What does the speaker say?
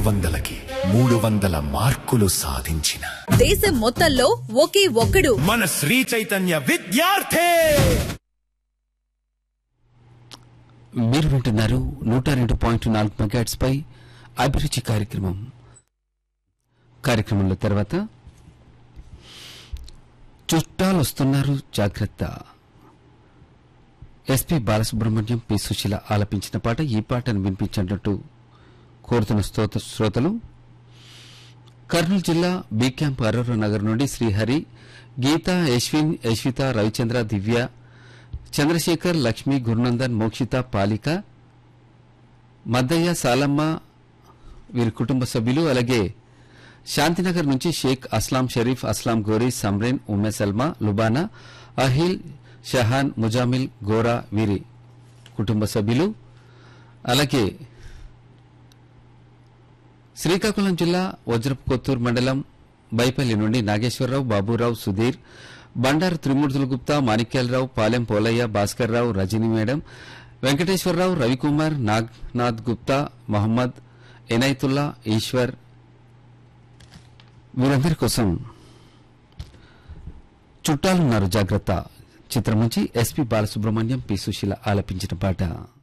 వందలకి మూడు వందల మార్కులు సాధించిన దేశం మొత్తంలో ఒకే ఒక్కడు మన శ్రీ చైతన్య విద్యార్థి మీరు వింటున్నారు నూట రెండు పాయింట్ నాలుగు మెగాట్స్ పై అభిరుచి కార్యక్రమం కార్యక్రమంలో తర్వాత చుట్టాలు వస్తున్నారు జాగ్రత్త ఎస్పీ బాలసుబ్రహ్మణ్యం పి సుశీల ఆలపించిన పాట ఈ పాటను వినిపించినట్టు కోరుతున్న స్తోత శ్రోతలు కర్నూలు జిల్లా బి క్యాంప్ అరోరా నగర్ నుండి శ్రీహరి గీత యశ్విన్ యశ్విత రవిచంద్ర దివ్య చంద్రశేఖర్ లక్ష్మి గురునందన్ మోక్షిత పాలిక మద్దయ్య సాలమ్మ వీరి కుటుంబ సభ్యులు అలాగే శాంతినగర్ నుంచి షేక్ అస్లాం షరీఫ్ అస్లాం గోరీ సమ్రేన్ ఉమ్మె సల్మా లుబానా అహిల్ షహాన్ ముజామిల్ గోరా వీరి కుటుంబ సభ్యులు అలాగే శ్రీకాకుళం జిల్లా వజ్రపు కొత్తూరు మండలం బైపల్లి నుండి నాగేశ్వరరావు బాబురావు సుధీర్ బండారు త్రిమూర్తుల గుప్తా మాణిక్యాలరావు పాలెం పోలయ్య భాస్కర్రావు రజనీ మేడం వెంకటేశ్వరరావు రవికుమార్ నాగ్నాథ్ గుప్తా మహమ్మద్ ఎనైతుల్లా ఈశ్వర్ వీరందరి కోసం చుట్టాలున్నారు జాగ్రత్త చిత్రం నుంచి ఎస్పీ బాలసుబ్రహ్మణ్యం పి సుశీల ఆలపించిన పాట